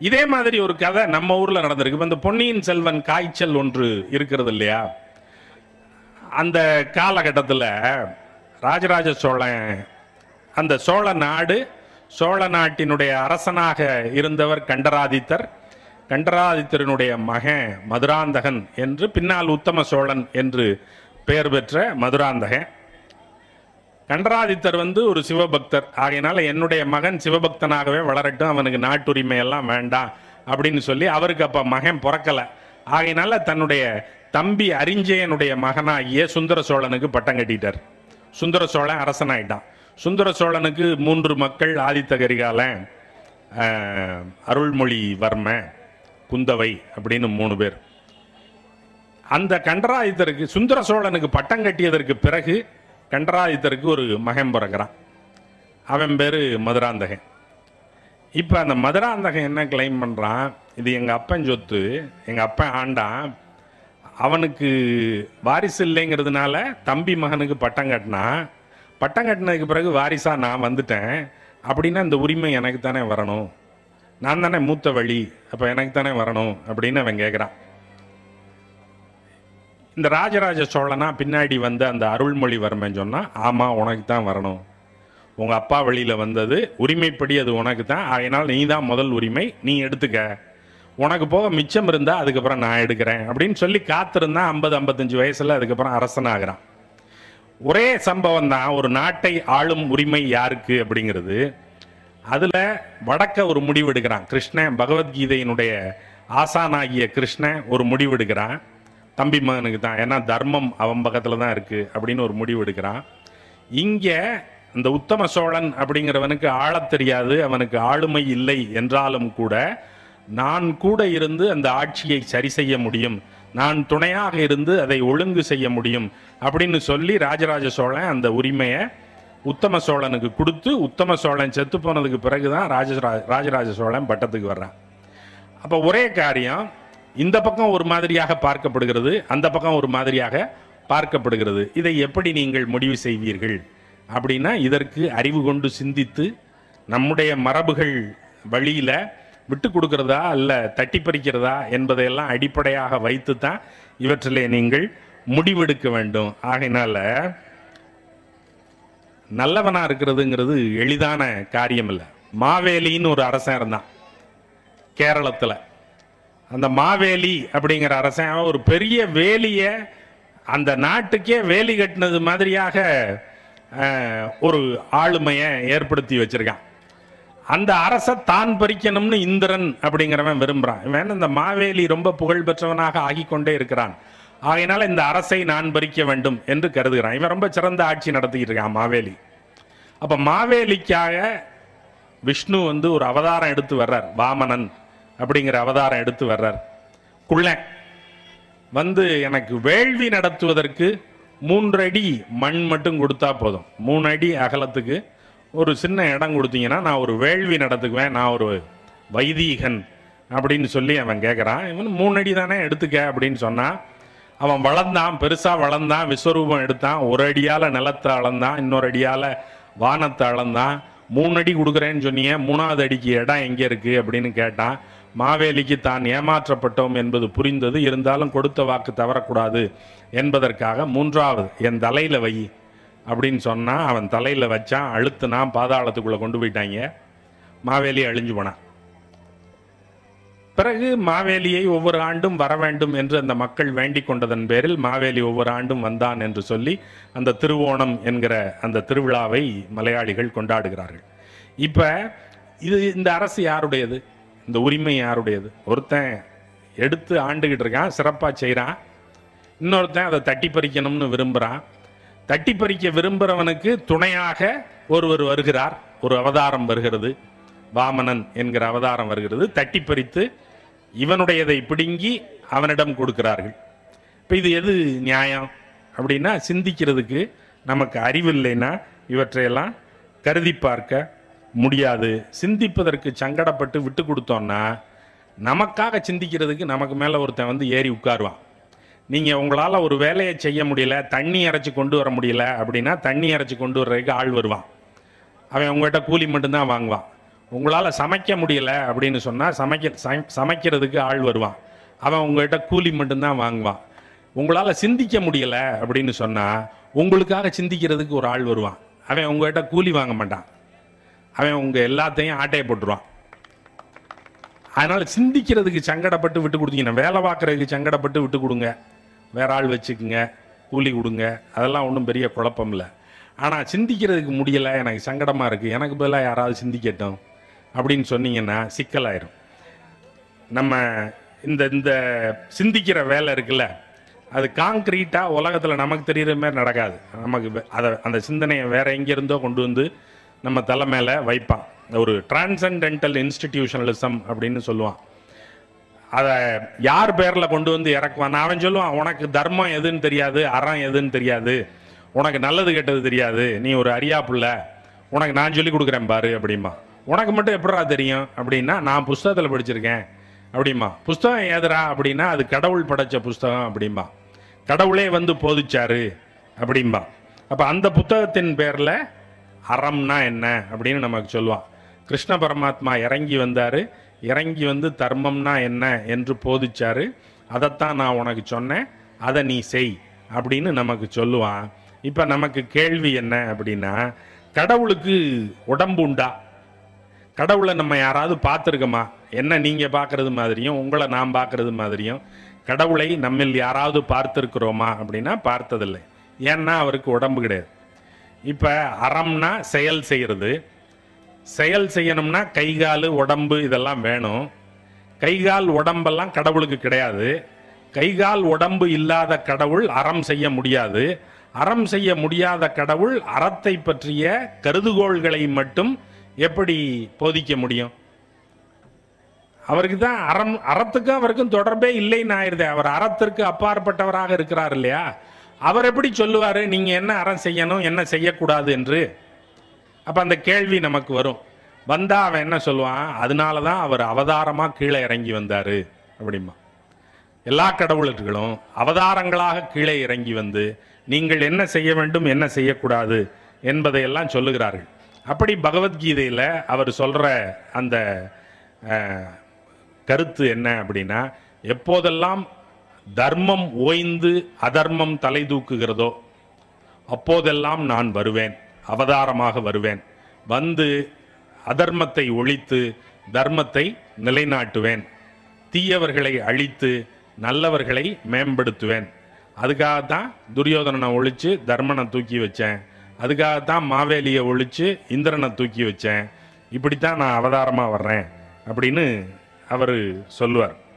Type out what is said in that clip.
இதே மாதிரி ஒரு கதை நம்ம ஊர்ல நடந்திருக்கு இப்ப இந்த பொன்னியின் செல்வன் காய்ச்சல் ஒன்று இருக்கிறது இல்லையா அந்த காலகட்டத்தில் ராஜராஜ சோழன் அந்த சோழ நாடு சோழ நாட்டினுடைய அரசனாக இருந்தவர் கண்டராதித்தர் கண்டராதித்தரனுடைய மகன் மதுராந்தகன் என்று பின்னால் உத்தம சோழன் என்று பெயர் பெற்ற மதுராந்தகன் கண்டராதித்தர் வந்து ஒரு சிவபக்தர் ஆகையினால என்னுடைய மகன் சிவபக்தனாகவே வளரட்டும் அவனுக்கு நாட்டுரிமை எல்லாம் வேண்டாம் அப்படின்னு சொல்லி அவருக்கு அப்ப மகன் பிறக்கல ஆகையினால தன்னுடைய தம்பி அரிஞ்சயனுடைய மகனாகிய சுந்தர சோழனுக்கு பட்டம் கட்டிட்டார் சுந்தர சோழன் அரசனாயிட்டான் சுந்தர சோழனுக்கு மூன்று மக்கள் ஆதித்த கரிகாலன் ஆஹ், அருள்மொழிவர்ம குந்தவை அப்படின்னு மூணு பேர் அந்த கண்டராதித்தருக்கு சுந்தர சோழனுக்கு பட்டம் கட்டியதற்கு பிறகு கண்டராதித்தருக்கு ஒரு மகன் பிறக்கிறான் அவன் பேரு மதுராந்தகன் இப்போ அந்த மதுராந்தகன் என்ன கிளைம் பண்ணுறான் இது எங்கள் அப்பன் சொத்து எங்கள் அப்பன் ஆண்டான் அவனுக்கு வாரிசு இல்லைங்கிறதுனால தம்பி மகனுக்கு பட்டம் கட்டினான் பட்டம் கட்டினதுக்கு பிறகு வாரிசா நான் வந்துட்டேன் அப்படின்னா இந்த உரிமை எனக்கு தானே வரணும் நான் தானே மூத்த வழி அப்போ எனக்கு தானே வரணும் அப்படின்னு அவன் கேட்குறான் இந்த ராஜராஜ சோழனா பின்னாடி வந்த அந்த அருள்மொழிவர்மன் சொன்னா ஆமா உனக்கு தான் வரணும் உங்க அப்பா வழியில வந்தது உரிமைப்படி அது உனக்கு தான் அதனால் நீ தான் முதல் உரிமை நீ எடுத்துக்க உனக்கு போக மிச்சம் இருந்தா அதுக்கப்புறம் நான் எடுக்கிறேன் அப்படின்னு சொல்லி காத்திருந்தா ஐம்பது ஐம்பத்தஞ்சு வயசுல அதுக்கப்புறம் அரசனாகிறான் ஒரே சம்பவம் தான் ஒரு நாட்டை ஆளும் உரிமை யாருக்கு அப்படிங்கிறது அதுல வடக்க ஒரு முடிவு எடுக்கிறான் கிருஷ்ணன் பகவத்கீதையினுடைய ஆசானாகிய கிருஷ்ணன் ஒரு முடிவு எடுக்கிறான் தம்பி மகனுக்கு தான் ஏன்னா தர்மம் அவன் பக்கத்துல தான் இருக்கு அப்படின்னு ஒரு முடிவு எடுக்கிறான் இங்க இந்த உத்தம சோழன் அப்படிங்கிறவனுக்கு ஆளத் தெரியாது அவனுக்கு ஆளுமை இல்லை என்றாலும் கூட நான் கூட இருந்து அந்த ஆட்சியை சரி செய்ய முடியும் நான் துணையாக இருந்து அதை ஒழுங்கு செய்ய முடியும் அப்படின்னு சொல்லி ராஜராஜ சோழன் அந்த உரிமையை உத்தம சோழனுக்கு கொடுத்து உத்தம சோழன் செத்து போனதுக்கு பிறகுதான் ராஜரா ராஜராஜ சோழன் பட்டத்துக்கு வர்றான் அப்ப ஒரே காரியம் இந்த பக்கம் ஒரு மாதிரியாக பார்க்கப்படுகிறது அந்த பக்கம் ஒரு மாதிரியாக பார்க்கப்படுகிறது இதை எப்படி நீங்கள் முடிவு செய்வீர்கள் அப்படின்னா இதற்கு அறிவு கொண்டு சிந்தித்து நம்முடைய மரபுகள் வழியில விட்டு கொடுக்கிறதா அல்ல தட்டி பறிக்கிறதா என்பதையெல்லாம் அடிப்படையாக வைத்து தான் இவற்றிலே நீங்கள் முடிவெடுக்க வேண்டும் ஆகையினால நல்லவனா இருக்கிறதுங்கிறது எளிதான காரியம் இல்லை மாவேலின்னு ஒரு அரசன் இருந்தான் கேரளத்துல அந்த மாவேலி அப்படிங்கிற அரசன் அவன் ஒரு பெரிய வேலிய அந்த நாட்டுக்கே வேலி கட்டினது மாதிரியாக அஹ், ஒரு ஆளுமையை ஏற்படுத்தி வச்சிருக்கான் அந்த அரசை தான் பறிக்கணும்னு இந்திரன் அப்படிங்கிறவன் விரும்புறான் இவன் இந்த மாவேலி ரொம்ப புகழ் பெற்றவனாக ஆகிக் கொண்டே இருக்கிறான் ஆகையினால இந்த அரசை நான் பறிக்க வேண்டும் என்று கருதுகிறான் இவன் ரொம்ப சிறந்த ஆட்சி நடத்திக்கிட்டு இருக்கான் மாவேலி அப்ப மாவேலிக்காக விஷ்ணு வந்து ஒரு அவதாரம் எடுத்து வர்றார் வாமனன் அப்படிங்கிற அவதாரம் எடுத்து வர்றார் குள்ளன் வந்து எனக்கு வேள்வி நடத்துவதற்கு மூன்று அடி மண் மட்டும் கொடுத்தா போதும் மூணு அடி அகலத்துக்கு ஒரு சின்ன இடம் கொடுத்தீங்கன்னா நான் ஒரு வேள்வி நடத்துக்குவேன் நான் ஒரு வைதீகன் அப்படின்னு சொல்லி அவன் கேட்குறான் இவன் மூணு அடி தானே எடுத்துக்க அப்படின்னு சொன்னான் அவன் வளர்ந்தான் பெருசா வளர்ந்தான் விஸ்வரூபம் எடுத்தான் ஒரு அடியால நிலத்தை அளந்தான் இன்னொரு அடியால வானத்தை அளந்தான் மூணு அடி கொடுக்குறேன்னு சொன்னீங்க மூணாவது அடிக்கு இடம் எங்கே இருக்கு அப்படின்னு கேட்டான் மாவேலிக்கு தான் ஏமாற்றப்பட்டோம் என்பது புரிந்தது இருந்தாலும் கொடுத்த வாக்கு தவறக்கூடாது என்பதற்காக மூன்றாவது என் தலையில வை அப்படின்னு சொன்னா அவன் தலையில வச்சான் அழுத்துனா பாதாளத்துக்குள்ள கொண்டு போயிட்டாங்க மாவேலி அழிஞ்சு போனான் பிறகு மாவேலியை ஒவ்வொரு ஆண்டும் வர வேண்டும் என்று அந்த மக்கள் வேண்டிக் கொண்டதன் பேரில் மாவேலி ஒவ்வொரு ஆண்டும் வந்தான் என்று சொல்லி அந்த திருவோணம் என்கிற அந்த திருவிழாவை மலையாளிகள் கொண்டாடுகிறார்கள் இப்ப இது இந்த அரசு யாருடையது இந்த உரிமை யாருடையது ஒருத்தன் எடுத்து ஆண்டுகிட்டு இருக்கான் சிறப்பா செய்றான் இன்னொருத்தன் அதை தட்டி பறிக்கணும்னு விரும்புறான் தட்டி பறிக்க விரும்புறவனுக்கு துணையாக ஒருவர் வருகிறார் ஒரு அவதாரம் வருகிறது வாமனன் என்கிற அவதாரம் வருகிறது தட்டி பறித்து இவனுடையதை பிடுங்கி அவனிடம் கொடுக்கிறார்கள் இப்போ இது எது நியாயம் அப்படின்னா சிந்திக்கிறதுக்கு நமக்கு அறிவு இல்லைன்னா இவற்றையெல்லாம் கருதி பார்க்க முடியாது சிந்திப்பதற்கு சங்கடப்பட்டு விட்டு கொடுத்தோம்னா நமக்காக சிந்திக்கிறதுக்கு நமக்கு மேலே ஒருத்தன் வந்து ஏறி உட்காருவான் நீங்கள் உங்களால் ஒரு வேலையை செய்ய முடியல தண்ணி இறைச்சி கொண்டு வர முடியல அப்படின்னா தண்ணி இறைச்சி கொண்டு வர்றதுக்கு ஆள் வருவான் அவன் உங்கள்கிட்ட கூலி மட்டும்தான் வாங்குவான் உங்களால் சமைக்க முடியல அப்படின்னு சொன்னால் சமைக்க சமை- சமைக்கிறதுக்கு ஆள் வருவான் அவன் உங்கள்கிட்ட கூலி மட்டும்தான் வாங்குவான் உங்களால் சிந்திக்க முடியல அப்படின்னு சொன்னால் உங்களுக்காக சிந்திக்கிறதுக்கு ஒரு ஆள் வருவான் அவன் உங்கள்கிட்ட கூலி வாங்க மாட்டான் அவன் உங்கள் எல்லாத்தையும் ஆட்டையை போட்டுருவான் அதனால சிந்திக்கிறதுக்கு சங்கடப்பட்டு விட்டு கொடுத்தீங்கன்னா வேலை பார்க்கறதுக்கு சங்கடப்பட்டு விட்டு கொடுங்க வேற ஆள் வச்சுக்குங்க கூலி கொடுங்க அதெல்லாம் ஒன்றும் பெரிய குழப்பம் இல்லை ஆனால் சிந்திக்கிறதுக்கு முடியலை எனக்கு சங்கடமாக இருக்குது எனக்கு பதிலாக யாராவது சிந்திக்கட்டும் அப்படின்னு சொன்னீங்கன்னா சிக்கலாயிரும் நம்ம இந்த இந்த சிந்திக்கிற வேலை இருக்குல்ல அது காங்க்ரீட்டாக உலகத்தில் நமக்கு தெரிகிற மாதிரி நடக்காது நமக்கு வே- அதை அந்த சிந்தனையை வேற எங்கேருந்தோ கொண்டு வந்து நம்ம தலை மேலே வைப்பான் ஒரு டிரான்சென்டென்டல் இன்ஸ்டிடியூஷனலிசம் அப்படின்னு சொல்லுவான் அதை யார் பேரில் கொண்டு வந்து இறக்குவான் அவன் சொல்லுவான் உனக்கு தர்மம் எதுன்னு தெரியாது அறம் எதுன்னு தெரியாது உனக்கு நல்லது கெட்டது தெரியாது நீ ஒரு அரியா புள்ள உனக்கு நான் சொல்லி கொடுக்குறேன் பாரு அப்படிம்பா உனக்கு மட்டும் எப்படிடா தெரியும் அப்படின்னா நான் புஸ்தகத்தில் படிச்சிருக்கேன் அப்படிம்பா புஸ்தகம் ஏதுடா அப்படின்னா அது கடவுள் படைச்ச புஸ்தகம் அப்படிம்பா கடவுளே வந்து போதிச்சாரு அப்படிம்பா அப்போ அந்த புத்தகத்தின் பேரில் அறம்னா என்ன அப்படின்னு நமக்கு சொல்லுவான் கிருஷ்ண பரமாத்மா இறங்கி வந்தாரு இறங்கி வந்து தர்மம்னா என்ன என்று போதிச்சாரு அதைத்தான் நான் உனக்கு சொன்னேன் அதை நீ செய் அப்படின்னு நமக்கு சொல்லுவான் இப்போ நமக்கு கேள்வி என்ன அப்படின்னா கடவுளுக்கு உடம்பு உண்டா கடவுளை நம்ம யாராவது பார்த்துருக்கோமா என்ன நீங்க பார்க்கறது மாதிரியும் உங்களை நான் பார்க்கறது மாதிரியும் கடவுளை நம்மில் யாராவது பார்த்துருக்கிறோமா அப்படின்னா பார்த்ததில்லை ஏன்னா அவருக்கு உடம்பு கிடையாது இப்போ அறம்னா செயல் செய்யறது செயல் செய்யணும்னா கை கால் உடம்பு இதெல்லாம் வேணும் கை கால் உடம்பெல்லாம் கடவுளுக்கு கிடையாது கை கால் உடம்பு இல்லாத கடவுள் அறம் செய்ய முடியாது அறம் செய்ய முடியாத கடவுள் அறத்தை பற்றிய கருதுகோள்களை மட்டும் எப்படி போதிக்க முடியும் அவருக்கு தான் அறம் அறத்துக்கும் அவருக்கும் தொடர்பே இல்லைன்னு ஆயிருதே அவர் அறத்திற்கு அப்பாற்பட்டவராக இருக்கிறார் இல்லையா அவர் எப்படி சொல்லுவாரு நீங்க என்ன அறம் செய்யணும் என்ன செய்யக்கூடாது என்று அப்ப அந்த கேள்வி நமக்கு வரும் வந்தா அவன் என்ன சொல்லுவான் அதனால தான் அவர் அவதாரமா கீழே இறங்கி வந்தாரு அப்படிமா எல்லா கடவுளர்களும் அவதாரங்களாக கீழே இறங்கி வந்து நீங்கள் என்ன செய்ய வேண்டும் என்ன செய்யக்கூடாது என்பதையெல்லாம் சொல்லுகிறார்கள் அப்படி பகவத்கீதையில் அவர் சொல்ற அந்த அஹ், கருத்து என்ன அப்படின்னா எப்போதெல்லாம் தர்மம் ஓய்ந்து அதர்மம் தலை தூக்குகிறதோ அப்போதெல்லாம் நான் வருவேன் அவதாரமாக வருவேன் வந்து அதர்மத்தை ஒழித்து தர்மத்தை நிலைநாட்டுவேன் தீயவர்களை அழித்து நல்லவர்களை மேம்படுத்துவேன் அதுக்காகத்தான் துரியோதனனை ஒழிச்சு தர்மனை தூக்கி வச்சேன் அதுக்காகத்தான் மாவேலியை ஒழிச்சு இந்திரனை தூக்கி வச்சேன் இப்படித்தான் நான் அவதாரமாக வர்றேன் அப்படின்னு அவர் சொல்லுவார்